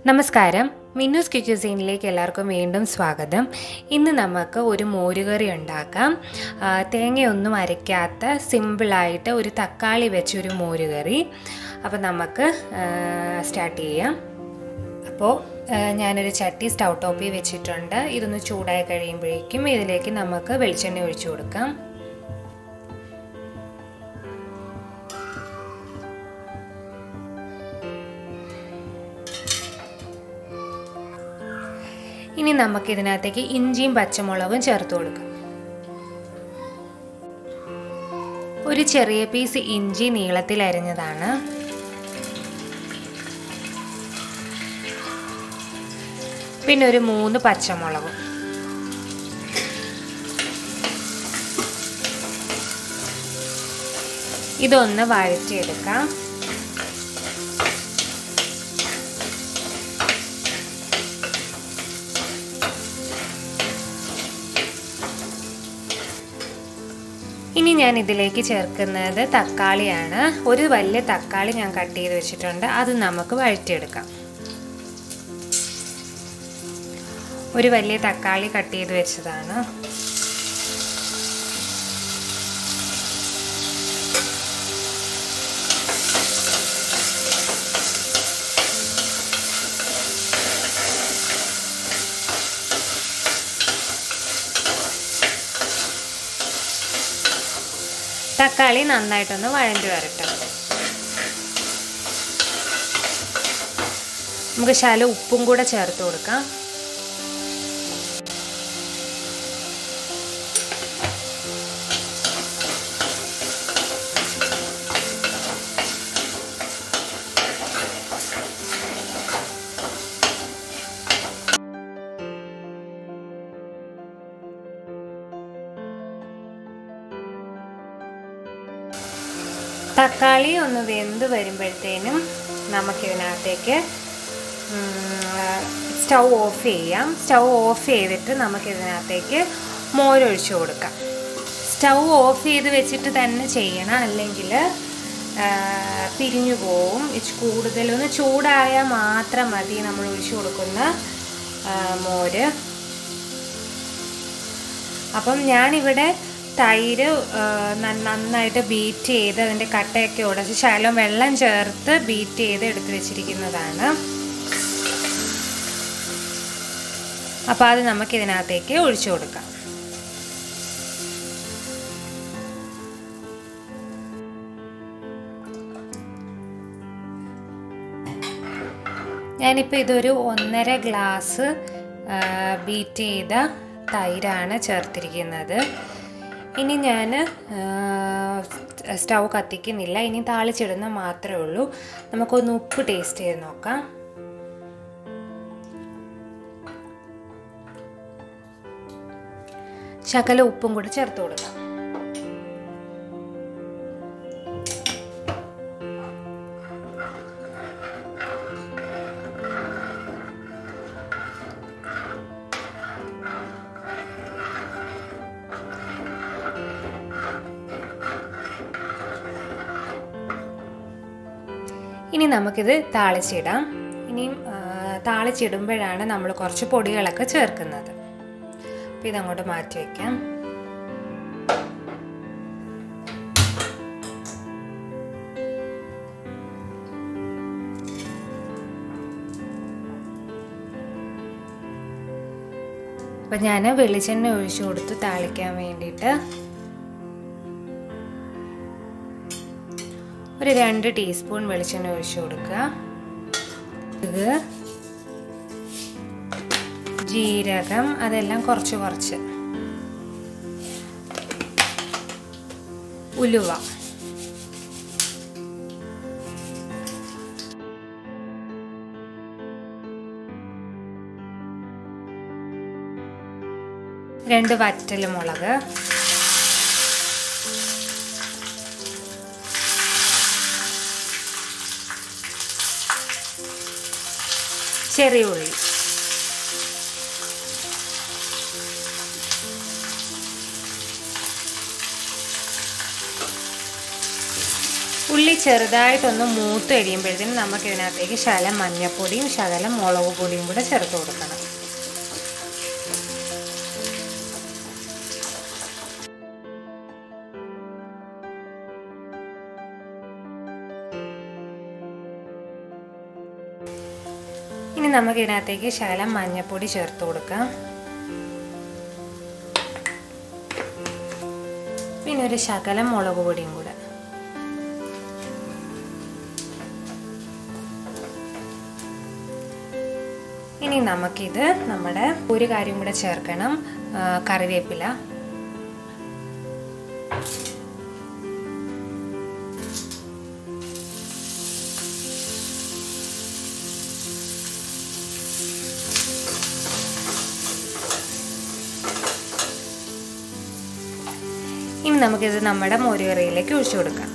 നമസ്കാരം മിന്നൂസ് കിച്ചസീനിലേക്ക് എല്ലാവർക്കും വീണ്ടും സ്വാഗതം ഇന്ന് നമുക്ക് ഒരു മോരുകറി ഉണ്ടാക്കാം ആ, തേങ്ങയൊന്നും അരയ്ക്കാത്ത സിമ്പിളായിട്ട് ഒരു തക്കാളി വെച്ചൊരു മോരുകറി അപ്പോൾ നമുക്ക് സ്റ്റാർട്ട് ചെയ്യാം അപ്പോൾ ആ, ഞാനൊരു ചട്ടി സ്റ്റൗ ടോപ്പിൽ വെച്ചിട്ടുണ്ട് ഇതൊന്ന് ചൂടായി കഴിയുമ്പോഴേക്കും ഇതിലേക്ക് നമുക്ക് വെളിച്ചെണ്ണ ഒഴിച്ചു കൊടുക്കാം ഇനി നമുക്ക് ഇതിനകത്തേക്ക് ഇഞ്ചിയും പച്ചമുളകും ചേർത്ത് കൊടുക്കാം ഒരു ചെറിയ പീസ് ഇഞ്ചി നീളത്തിൽ അരിഞ്ഞതാണ് പിന്നെ ഒരു മൂന്ന് പച്ചമുളകും ഇതൊന്ന് വഴറ്റിയെടുക്കാം ഇനി ഞാൻ ഇതിലേക്ക് ചേർക്കുന്നത് തക്കാളിയാണ് ഒരു വലിയ തക്കാളി ഞാൻ കട്ട് ചെയ്ത് വെച്ചിട്ടുണ്ട് അത് നമുക്ക് വഴറ്റിയെടുക്കാം ഒരു വലിയ തക്കാളി കട്ട് ചെയ്ത് വെച്ചതാണ് തക്കാളി നന്നായിട്ടൊന്ന് വഴണ്ടി വരട്ടെ നമുക്ക് ശാല ഉപ്പും കൂടെ ചേർത്ത് കൊടുക്കാം തക്കാളി ഒന്ന് വെന്ത് വരുമ്പോഴത്തേനും നമുക്കിതിനകത്തേക്ക് സ്റ്റൗ ഓഫ് ചെയ്യാം സ്റ്റൗ ഓഫ് ചെയ്തിട്ട് നമുക്കിതിനകത്തേക്ക് മോരൊഴിച്ച് കൊടുക്കാം സ്റ്റൗ ഓഫ് ചെയ്ത് വെച്ചിട്ട് തന്നെ ചെയ്യണം അല്ലെങ്കിൽ പിരിഞ്ഞു പോവും കൂടുതലൊന്ന് ചൂടായാൽ മാത്രം മതി നമ്മൾ ഒഴിച്ചു കൊടുക്കുന്ന മോര് അപ്പം ഞാനിവിടെ തൈര് നന്നായിട്ട് ബീറ്റ് ചെയ്ത് അതിൻ്റെ കട്ടയൊക്കെ ഉടച്ച് ശകലം വെള്ളം ചേർത്ത് ബീറ്റ് ചെയ്ത് എടുത്ത് വെച്ചിരിക്കുന്നതാണ് അപ്പോൾ അത് നമുക്ക് ഇതിനകത്തേക്ക് ഒഴിച്ചു കൊടുക്കാം ഞാനിപ്പോൾ ഇതൊരു ഒന്നര ഗ്ലാസ് ബീറ്റ് ചെയ്ത തൈരാണ് ചേർത്തിരിക്കുന്നത് ഇനി ഞാൻ സ്റ്റൗ കത്തിക്കുന്നില്ല ഇനി താളിച്ചിടുന്ന മാത്രമേ ഉള്ളൂ നമുക്കൊന്ന് ഉപ്പ് ടേസ്റ്റ് ചെയ്ത് നോക്കാം ശകല ഉപ്പും കൂടി ചേർത്ത് കൊടുക്കാം ഇനി നമുക്കിത് താളിച്ചിടാം ഇനിയും താളിച്ചിടുമ്പോഴാണ് നമ്മൾ കുറച്ച് പൊടികളൊക്കെ ചേർക്കുന്നത് അപ്പോൾ ഇതങ്ങോട്ട് മാറ്റി വയ്ക്കാം അപ്പം ഞാൻ വെളിച്ചെണ്ണ ഒഴിച്ചു കൊടുത്ത് താളിക്കാൻ വേണ്ടിയിട്ട് ഒരു രണ്ട് ടീസ്പൂൺ വെളിച്ചെണ്ണ ഒഴിച്ചു കൊടുക്കുക ഇത് ജീരകം അതെല്ലാം കുറച്ച് കുറച്ച് ഉലുവ രണ്ട് വറ്റൽ മുളക് ചെറിയ ഉള്ളി ഉള്ളി ചെറുതായിട്ടൊന്ന് മൂത്ത് കഴിയുമ്പോഴത്തേനും നമുക്ക് ഇതിനകത്തേക്ക് ശകലം മഞ്ഞൾപ്പൊടിയും ശകലം മുളക് പൊടിയും കൂടെ ചേർത്ത് കൊടുക്കണം ഇനി നമുക്ക് ഇതിനകത്തേക്ക് ശകലം മഞ്ഞൾപ്പൊടി ചേർത്ത് കൊടുക്കാം പിന്നെ ഒരു ശകലം മുളക് പൊടിയും കൂടെ ഇനി നമുക്കിത് നമ്മുടെ ഒരു കാര്യം കൂടെ ചേർക്കണം കറിവേപ്പില ഇനി നമുക്കിത് നമ്മുടെ മോരുകറിയിലേക്ക് ഒഴിച്ചു കൊടുക്കാം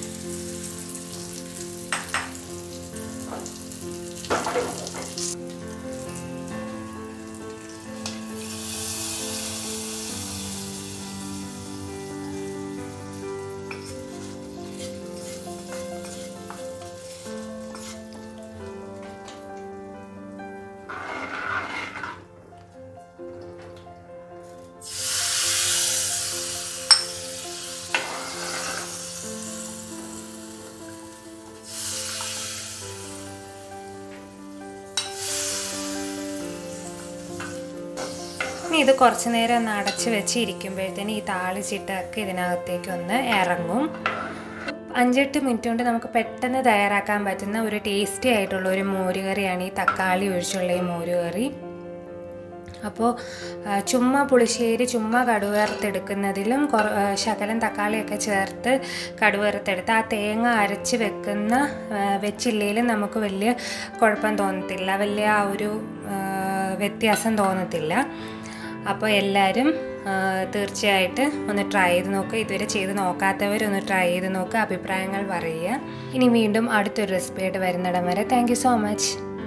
ഇനി ഇത് കുറച്ച് നേരം ഒന്ന് അടച്ച് വെച്ച് ഇരിക്കുമ്പോഴത്തേന് ഈ താളിച്ചിട്ടൊക്കെ ഇതിനകത്തേക്ക് ഒന്ന് ഇറങ്ങും അഞ്ചെട്ട് മിനിറ്റ് കൊണ്ട് നമുക്ക് പെട്ടെന്ന് തയ്യാറാക്കാൻ പറ്റുന്ന ഒരു ടേസ്റ്റി ആയിട്ടുള്ള ഒരു മോരുകറിയാണ് ഈ തക്കാളി ഒഴിച്ചുള്ള ഈ മോരുകറി അപ്പോൾ ചുമ്മാ പുളിശ്ശേരി ചുമ്മാ കടുവറുത്തെടുക്കുന്നതിലും കുറ ശകലം തക്കാളിയൊക്കെ ചേർത്ത് കടുവറുത്തെടുത്ത് ആ തേങ്ങ അരച്ച് വെക്കുന്ന വെച്ചില്ലെങ്കിലും നമുക്ക് വലിയ കുഴപ്പം തോന്നത്തില്ല വലിയ ആ ഒരു വ്യത്യാസം തോന്നത്തില്ല അപ്പോൾ എല്ലാവരും തീർച്ചയായിട്ട് ഒന്ന് ട്രൈ ചെയ്ത് നോക്കുക ഇതുവരെ ചെയ്ത് നോക്കാത്തവരൊന്ന് ട്രൈ ചെയ്ത് നോക്കുക അഭിപ്രായങ്ങൾ പറയുക ഇനി വീണ്ടും അടുത്തൊരു റെസിപ്പിയായിട്ട് വരുന്നിടം വരെ താങ്ക് സോ മച്ച്